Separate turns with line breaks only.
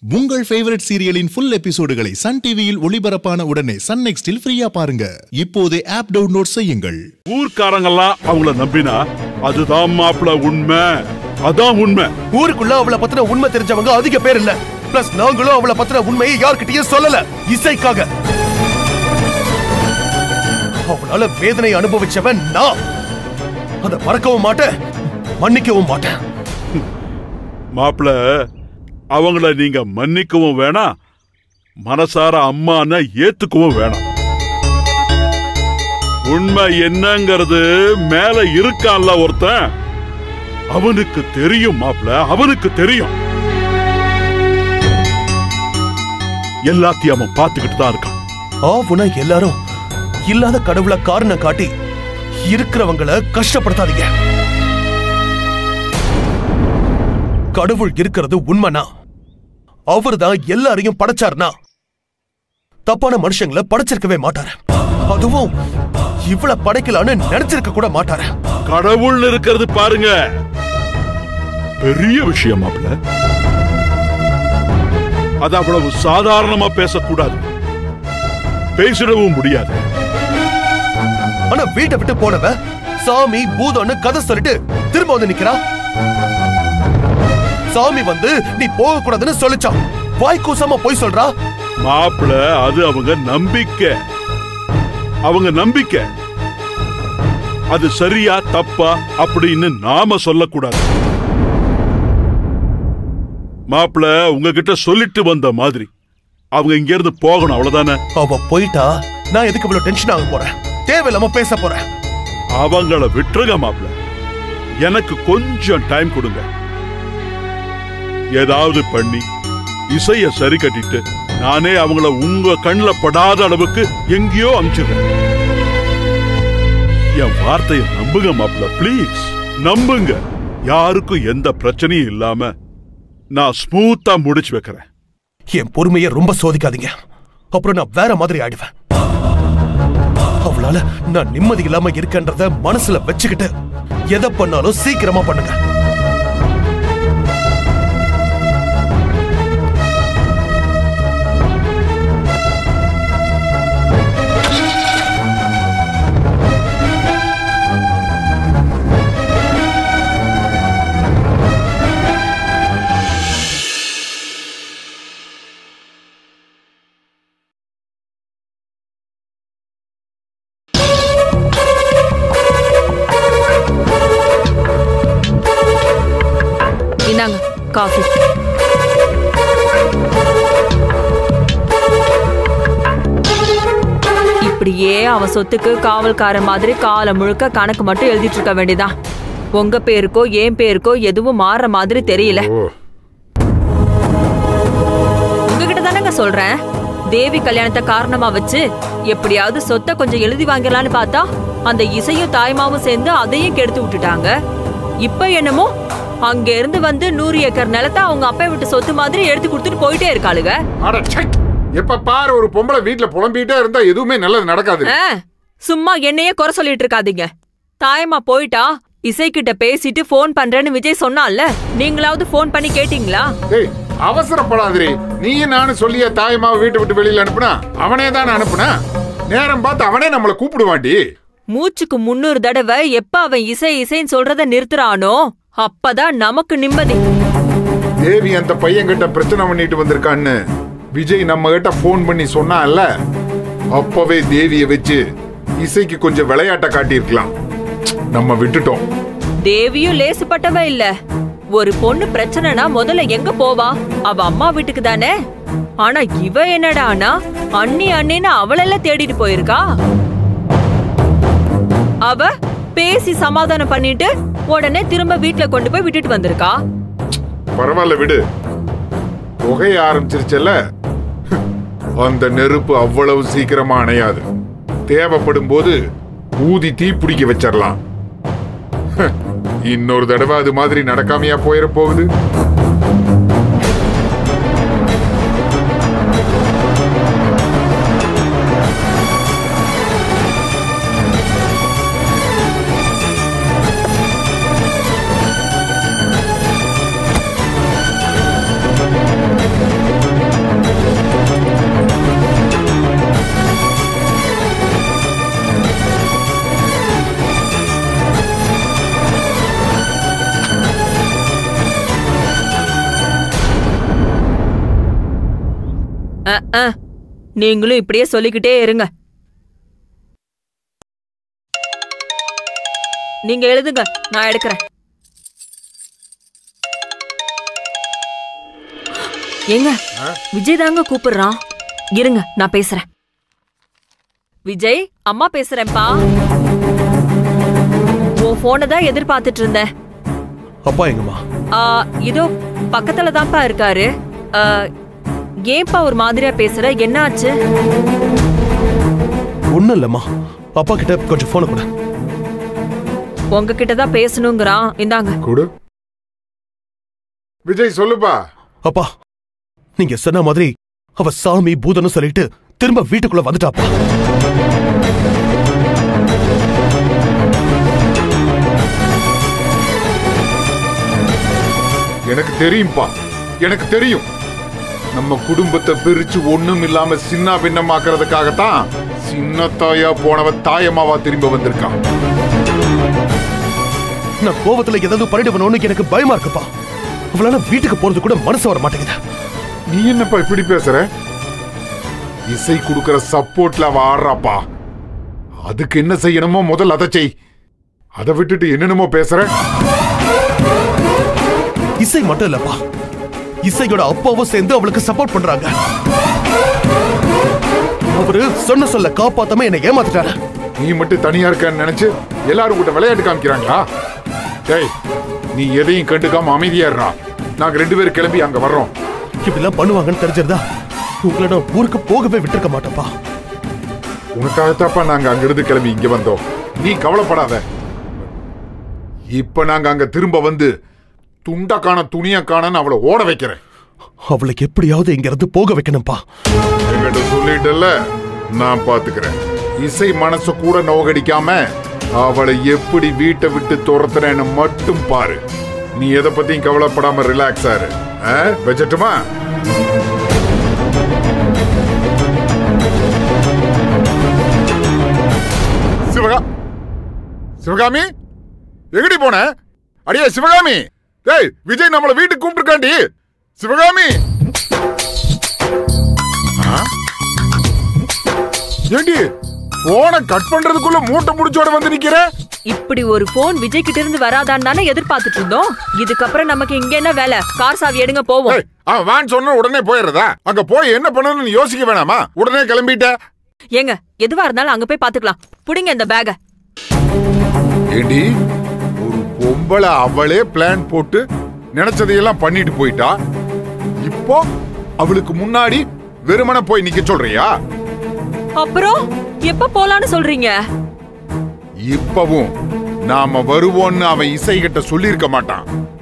உங்கள் ஃபேவரட் சீரியலின் ஃபுல் எபிசோடுகளை சன் டிவியில் ஒளிபரப்பான உடனே சன் நெக்ஸ்டில் ஃப்ரீயா பாருங்க இப்போதே ஆப் டவுன்லோட் செய்யுங்கள்
ஊர்க்காரங்கெல்லாம் அவங்கள நம்பினா அதுதான் மாப்பிள உண்மை அதான் உண்மை
ஊருக்குள்ள அவளை பத்தின உண்மை தெரிஞ்சவங்க அதிக பேர் இல்ல பிளஸ் நாங்களும் அவளை பத்தின உண்மையை யார்கிட்டயும் சொல்லல இசைக்காக அவளால வேதனை அனுபவிச்சவன் நான் அதை மறக்கவும் மாட்டேன் மன்னிக்கவும் மாட்டேன்
மாப்பிள அவங்கள நீங்க மன்னிக்கவும் வேணாம் மனசார அம்மான ஏத்துக்கவும் வேணாம் உண்மை என்னங்கிறது மேல இருக்கான்ல ஒருத்தன் அவனுக்கு தெரியும் மாப்பிள அவனுக்கு தெரியும் எல்லாத்தையும் அவன் பார்த்துக்கிட்டு தான் இருக்கான்
ஆவுனா எல்லாரும் இல்லாத கடவுள காரணம் காட்டி இருக்கிறவங்கள கஷ்டப்படுத்தாதீங்க கடவுள் இருக்கிறது உண்மைனா அவர்தான் எல்லாரையும் படைச்சாருனா தப்பான மனுஷங்களை படைச்சிருக்கவே மாட்டாரு அதுவும் இவ்வளவு படைக்கலான்னு நினைச்சிருக்க கூட மாட்டாரு
கடவுள் இருக்கிறது பாருங்க பெரிய விஷயம் மாப்பிள அது அவ்வளவு சாதாரணமா பேசக்கூடாது பேசிடவும் முடியாது
ஆனா வீட்டை விட்டு போனவ சாமி பூதம்னு கதை சொல்லிட்டு திரும்ப வந்து நிக்கிறா சாமி வந்து நீ போக கூடாதுன்னு சொல்லிச்சான் வாய் கூசாம போய் சொல்றா
மாப்பிள அது அவங்க நம்பிக்கை அவங்க நம்பிக்கை அது சரியா தப்பா அப்படின்னு நாம சொல்லக்கூடாது மாப்பிள உங்ககிட்ட சொல்லிட்டு வந்த மாதிரி அவங்க இங்க இருந்து போகணும் அவ்வளவுதானே
அவ போயிட்டா நான் எதுக்கு இவ்வளவு டென்ஷன் ஆக போறேன் தேவையில்லாம பேச போறேன்
அவங்கள விட்டுருங்க மாப்பிள எனக்கு கொஞ்சம் டைம் கொடுங்க ஏதாவது பண்ணி இசைய சரி கட்டிட்டு நானே அவங்கள உங்க கண்ணுல படாத அளவுக்கு எங்கேயோ அனுப்பிச்சிடுறேன் என் வார்த்தையை நம்புங்க மாப்பிள ப்ளீஸ் நம்புங்க யாருக்கும் எந்த பிரச்சனையும் இல்லாம நான் ஸ்மூத்தா முடிச்சு வைக்கிறேன்
என் பொறுமையை ரொம்ப சோதிக்காதீங்க அப்புறம் நான் வேற மாதிரி ஆயிடுவேன் அவளால நான் நிம்மதி இல்லாம இருக்கேன்றத மனசுல வச்சுக்கிட்டு எதை பண்ணாலும் சீக்கிரமா பண்ணுங்க
இந்தாங்க காஃபி இப்படியே அவ சொத்துக்கு காவல்கார மாதிரி காலம் முழுக்க கணக்கு மட்டும் எழுதிட்டு இருக்க வேண்டியதான் உங்க பேருக்கோ என் பேருக்கோ எதுவும் மாறுற மாதிரி தெரியல உங்ககிட்ட தானங்க சொல்றேன் தேவி கல்யாணத்தை காரணமா வச்சு எப்படியாவது சொத்தை கொஞ்சம் எழுதி வாங்கிடலான்னு பார்த்தா அந்த இசையும் தாய்மாவும் சேர்ந்து அதையும் கெடுத்து விட்டுட்டாங்க இப்ப என்னமோ அங்க இருந்து வந்து நூறு ஏக்கர் நிலத்தை அவங்க அப்பா விட்டு சொத்து மாதிரி எடுத்து கொடுத்துட்டு போயிட்டே இருக்காளுங்க
அட ச்சை! எப்ப பாரு ஒரு பொம்பளை வீட்ல புலம்பிட்டே இருந்தா எதுவுமே நல்லது நடக்காது
ஆ, சும்மா என்னையே குறை சொல்லிட்டு இருக்காதீங்க தாயம்மா போயிட்டா இசைக்கிட்ட பேசிட்டு ஃபோன் பண்றேன்னு விஜய் சொன்னான்ல நீங்களாவது ஃபோன் பண்ணி கேட்டீங்களா
ஏய் அவசரப்படாதே நீயும் நானும் சொல்லிய தாயமாவை வீட்டை விட்டு வெளியில அனுப்புனா அவனே தானே அனுப்புனா நேரம் பார்த்து அவனே நம்மள கூப்பிடுவாண்டி
மூச்சுக்கு முன்னூறு தடவை எப்ப அவன் இசை இசைன்னு சொல்றத நிறுத்துறானோ அப்பதான் நமக்கு நிம்மதி
தேவி அந்த பையன்கிட்ட பிரச்சனை பண்ணிட்டு வந்திருக்கான்னு விஜய் நம்ம கிட்ட போன் பண்ணி சொன்னான்ல அப்பவே தேவிய வச்சு இசைக்கு கொஞ்சம் விளையாட்ட காட்டியிருக்கலாம் நம்ம விட்டுட்டோம்
தேவியும் லேசுப்பட்டவ இல்ல ஒரு பொண்ணு பிரச்சனைனா முதல்ல எங்க போவா அவ அம்மா வீட்டுக்கு தானே ஆனா இவ என்னடானா அண்ணி அண்ணின்னு அவளெல்லாம் தேடிட்டு போயிருக்கா அவ பேசி சமாதானம் பண்ணிட்டு உடனே திரும்ப வீட்ல கொண்டு போய் விட்டுட்டு வந்திருக்கா
பரவாயில்ல விடு புகைய ஆரம்பிச்சிருச்சல்ல அந்த நெருப்பு அவ்வளவு சீக்கிரமா அணையாது தேவைப்படும் போது ஊதி தீ பிடிக்க வச்சிடலாம் இன்னொரு தடவை அது மாதிரி நடக்காமையா போயிட போகுது
அஹ், அஹ். நீங்களும் இப்படியே சொல்லிக்கிட்டே இருங்க நீங்க எழுதுங்க நான் எடுக்கிறேன் ஏங்க விஜய் தாங்க கூப்பிடுறான் இருங்க நான் பேசுறேன் விஜய் அம்மா பேசுறேன்ப்பா உன் போனை தான் எதிர்பார்த்துட்டு இருந்தேன்
அப்பா எங்கம்மா
ஆ, இதோ பக்கத்துல தான்ப்பா இருக்காரு ஆ, ஏன்பா ஒரு மாதிரியா பேசுற என்ன ஆச்சு
ஒண்ணும் இல்லம்மா அப்பா கிட்ட கொஞ்சம் போன கொடு
உங்ககிட்ட தான் பேசணுங்கிறான் இந்தாங்க
கொடு விஜய் சொல்லுப்பா
அப்பா நீங்க சொன்ன மாதிரி அவ சாமி பூதன்னு சொல்லிட்டு திரும்ப வீட்டுக்குள்ள வந்துட்டாப்பா
எனக்கு தெரியும்பா எனக்கு தெரியும் நம்ம குடும்பத்தை பிரிச்சு ஒண்ணும் இல்லாம சின்ன பின்னமாக்குறதுக்காகத்தான் சின்ன தாயா போனவ தாயம்மாவா திரும்ப வந்திருக்கான்
நான் கோவத்துல ஏதாவது பண்ணிடுவனோன்னு எனக்கு பயமா இருக்குப்பா அவளால வீட்டுக்கு போறது கூட மனசு வர மாட்டேங்குது
நீ என்னப்பா இப்படி பேசுற இசை கொடுக்கற சப்போர்ட்ல அவ ஆடுறாப்பா அதுக்கு என்ன செய்யணுமோ முதல்ல அதை செய் அதை விட்டுட்டு என்னென்னமோ பேசுற
இசை மட்டும் இல்லப்பா இசையோட அப்பாவும் சேர்ந்து அவளுக்கு சப்போர்ட் பண்றாங்க அவரு சொன்ன சொல்ல காப்பாத்தாம என்னை ஏமாத்திட்டாரு
நீ மட்டும் தனியா இருக்கன்னு நினைச்சு எல்லாரும் கூட விளையாட்டு காமிக்கிறாங்களா டேய் நீ எதையும் கண்டுக்காம அமைதியா இருடா நாங்க ரெண்டு பேரும் கிளம்பி அங்க வர்றோம்
இப்படிலாம் பண்ணுவாங்கன்னு தெரிஞ்சிருந்தா உங்களை நான் ஊருக்கு போகவே விட்டுருக்க மாட்டேன்ப்பா
உனக்காகத்தாப்பா நாங்க அங்கிருந்து கிளம்பி இங்க வந்தோம் நீ கவலைப்படாத இப்ப நாங்க அங்க திரும்ப வந்து துண்டா காண துணியா காணன்னு அவளை ஓட வைக்கிறேன்
அவளுக்கு எப்படியாவது இங்க இருந்து போக வைக்கணும்ப்பா
என்கிட்ட சொல்லிட்டல நான் பாத்துக்கிறேன் இசை மனசு கூட நோகடிக்காம அவளை எப்படி வீட்டை விட்டு துரத்துறேன்னு மட்டும் பாரு நீ எதை பத்தியும் கவலைப்படாம ரிலாக்ஸ் ஆரு ஆ? வச்சட்டுமா சிவகா சிவகாமி எங்கடி போன அடியே சிவகாமி டேய் விஜய் நம்மள வீட்டுக்கு கூப்பிட்டுருக்காண்டி சிவகாமி ஏண்டி போனை கட் பண்றதுக்குள்ள மூட்டை முடிச்சோட வந்து நிக்கிற
இப்படி ஒரு போன் விஜய் கிட்ட இருந்து வராதான்னு தானே எதிர்பார்த்துட்டு இருந்தோம் இதுக்கப்புறம் நமக்கு இங்க என்ன வேலை கார் சாவி எடுங்க போவோம்
ஏய், அவன் வான்னு சொன்ன உடனே போயிடுறதா அங்க போய் என்ன பண்ணணும்னு யோசிக்க வேணாமா உடனே கிளம்பிட்ட
ஏங்க எதுவா இருந்தாலும் அங்க போய் பாத்துக்கலாம் புடிங்க இந்த பேக
ஏண்டி ஒரு பொம்பளை அவளே பிளான் போட்டு நினைச்சதையெல்லாம் பண்ணிட்டு போயிட்டா இப்போ அவளுக்கு முன்னாடி வெறுமனே போய் நிக்க சொல்றியா
அப்புறம் எப்ப போலான்னு சொல்றீங்க
இப்பவும் நாம வருவோம்னு அவன் இசை கிட்ட சொல்லியிருக்க மாட்டான்